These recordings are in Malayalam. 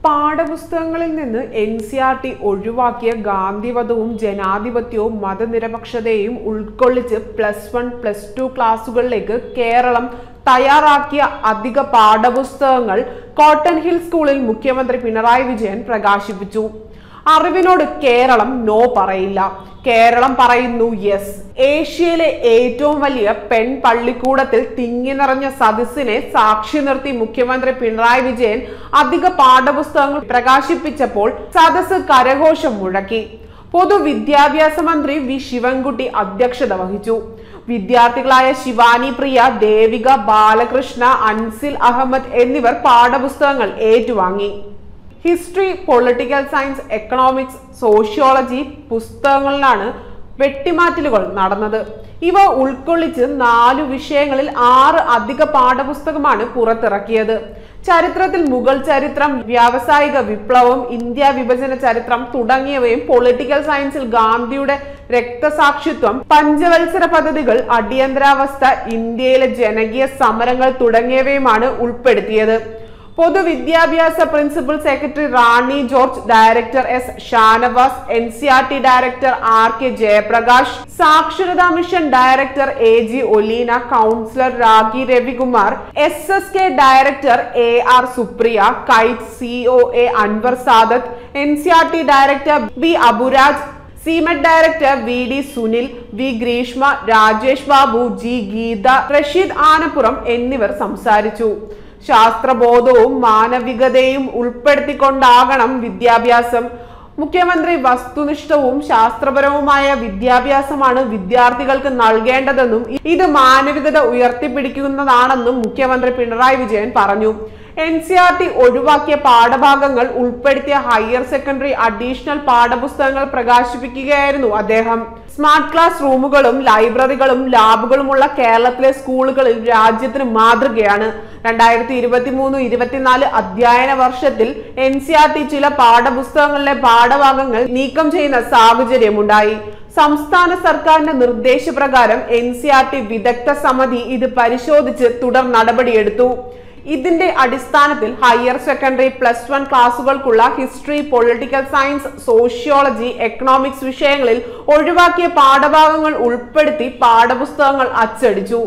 പാഠപുസ്തകങ്ങളിൽ നിന്ന് എൻ സി ആർ ടി ഒഴിവാക്കിയ ഗാന്ധിവധവും ജനാധിപത്യവും മതനിരപക്ഷതയും ഉൾക്കൊള്ളിച്ച് പ്ലസ് വൺ പ്ലസ് ടു ക്ലാസുകളിലേക്ക് കേരളം തയ്യാറാക്കിയ അധിക പാഠപുസ്തകങ്ങൾ കോട്ടൺ ഹിൽ സ്കൂളിൽ മുഖ്യമന്ത്രി പിണറായി വിജയൻ പ്രകാശിപ്പിച്ചു അറിവിനോട് കേരളം നോ പറയില്ല കേരളം പറയുന്നു യെസ് ഏഷ്യയിലെ ഏറ്റവും വലിയ പെൺ പള്ളിക്കൂടത്തിൽ തിങ്ങി നിറഞ്ഞ സദസ്സിനെ സാക്ഷി നിർത്തി മുഖ്യമന്ത്രി പിണറായി വിജയൻ അധിക പാഠപുസ്തകങ്ങൾ പ്രകാശിപ്പിച്ചപ്പോൾ സദസ്സ് കരഘോഷം മുഴക്കി പൊതുവിദ്യാഭ്യാസ മന്ത്രി വി ശിവൻകുട്ടി അധ്യക്ഷത വഹിച്ചു വിദ്യാർത്ഥികളായ ശിവാനി പ്രിയ ദേവിക ബാലകൃഷ്ണ അൻസിൽ അഹമ്മദ് എന്നിവർ പാഠപുസ്തകങ്ങൾ ഏറ്റുവാങ്ങി history political science economics sociology പുസ്തകങ്ങളിലാണ് വെട്ടിമാറ്റലുകൾ നടന്നത് ഇവ ഉൾക്കൊള്ളിച്ച് നാലു വിഷയങ്ങളിൽ ആറ് അധിക പാഠപുസ്തകമാണ് പുറത്തിറക്കിയത് ചരിത്രത്തിൽ മുഗൾ ചരിത്രം വ്യാവസായിക വിപ്ലവം ഇന്ത്യ വിഭജന ചരിത്രം തുടങ്ങിയവയും പൊളിറ്റിക്കൽ സയൻസിൽ ഗാന്ധിയുടെ രക്തസാക്ഷിത്വം പഞ്ചവത്സര പദ്ധതികൾ അടിയന്തരാവസ്ഥ ഇന്ത്യയിലെ ജനകീയ സമരങ്ങൾ തുടങ്ങിയവയുമാണ് ഉൾപ്പെടുത്തിയത് പൊതുവിദ്യാഭ്യാസ principal secretary Rani George director S Shanavas N C R T director R K Jayaprakash സാക്ഷരതാ mission director A G Oleena councillor Ragi Ravikumar S S K director A R Supriya KITE CEO A Anvar Sadath N C R T director B Aburaj SIEMAT director V D Sunil V Greeshma Rajesh Babu G Geetha Rasheed Anappuram എന്നിവർ സംസാരിച്ചു ശാസ്ത്രബോധവും മാനവികതയും ഉൾപ്പെടുത്തിക്കൊണ്ടാകണം വിദ്യാഭ്യാസം മുഖ്യമന്ത്രി വസ്തുനിഷ്ഠവും ശാസ്ത്രപരവുമായ വിദ്യാഭ്യാസമാണ് വിദ്യാർത്ഥികൾക്ക് നൽകേണ്ടതെന്നും ഇത് മാനവികത ഉയർത്തിപ്പിടിക്കുന്നതാണെന്നും മുഖ്യമന്ത്രി പിണറായി വിജയൻ പറഞ്ഞു എൻ സി ആർ ടി ഒഴിവാക്കിയ പാഠഭാഗങ്ങൾ ഉൾപ്പെടുത്തിയ ഹയർ സെക്കൻഡറി അഡീഷണൽ പാഠപുസ്തകങ്ങൾ പ്രകാശിപ്പിക്കുകയായിരുന്നു അദ്ദേഹം സ്മാർട്ട് ക്ലാസ് റൂമുകളും ലൈബ്രറികളും ലാബുകളുമുള്ള കേരളത്തിലെ സ്കൂളുകളിൽ രാജ്യത്തിന് മാതൃകയാണ് രണ്ടായിരത്തി ഇരുപത്തി മൂന്ന് ഇരുപത്തിനാല് അധ്യയന വർഷത്തിൽ എൻ സി ആർ ടി ചില പാഠപുസ്തകങ്ങളിലെ പാഠഭാഗങ്ങൾ നീക്കം ചെയ്യുന്ന സാഹചര്യമുണ്ടായി സംസ്ഥാന സർക്കാരിന്റെ നിർദ്ദേശപ്രകാരം എൻ സി ആർ ടി വിദഗ്ധ സമിതി ഇത് പരിശോധിച്ച് തുടർ നടപടിയെടുത്തു ഇതിന്റെ അടിസ്ഥാനത്തിൽ ഹയർ സെക്കൻഡറി പ്ലസ് വൺ ക്ലാസുകൾക്കുള്ള history political science sociology economics വിഷയങ്ങളിൽ ഒഴിവാക്കിയ പാഠഭാഗങ്ങൾ ഉൾപ്പെടുത്തി പാഠപുസ്തകങ്ങൾ അച്ചടിച്ചു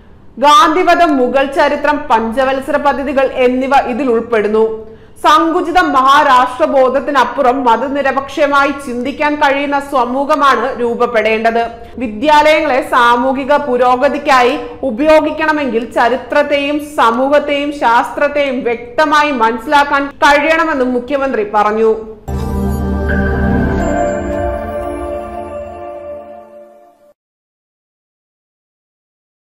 ഗാന്ധിവധം മുഗൾ ചരിത്രം പഞ്ചവത്സര പദ്ധതികൾ എന്നിവ ഇതിൽ ഉൾപ്പെടുന്നു സങ്കുചിത മഹാരാഷ്ട്രബോധത്തിനപ്പുറം മതനിരപക്ഷമായി ചിന്തിക്കാൻ കഴിയുന്ന സമൂഹമാണ് രൂപപ്പെടേണ്ടത് വിദ്യാലയങ്ങളെ സാമൂഹിക പുരോഗതിക്കായി ഉപയോഗിക്കണമെങ്കിൽ ചരിത്രത്തെയും സമൂഹത്തെയും ശാസ്ത്രത്തെയും വ്യക്തമായി മനസ്സിലാക്കാൻ കഴിയണമെന്നും മുഖ്യമന്ത്രി പറഞ്ഞു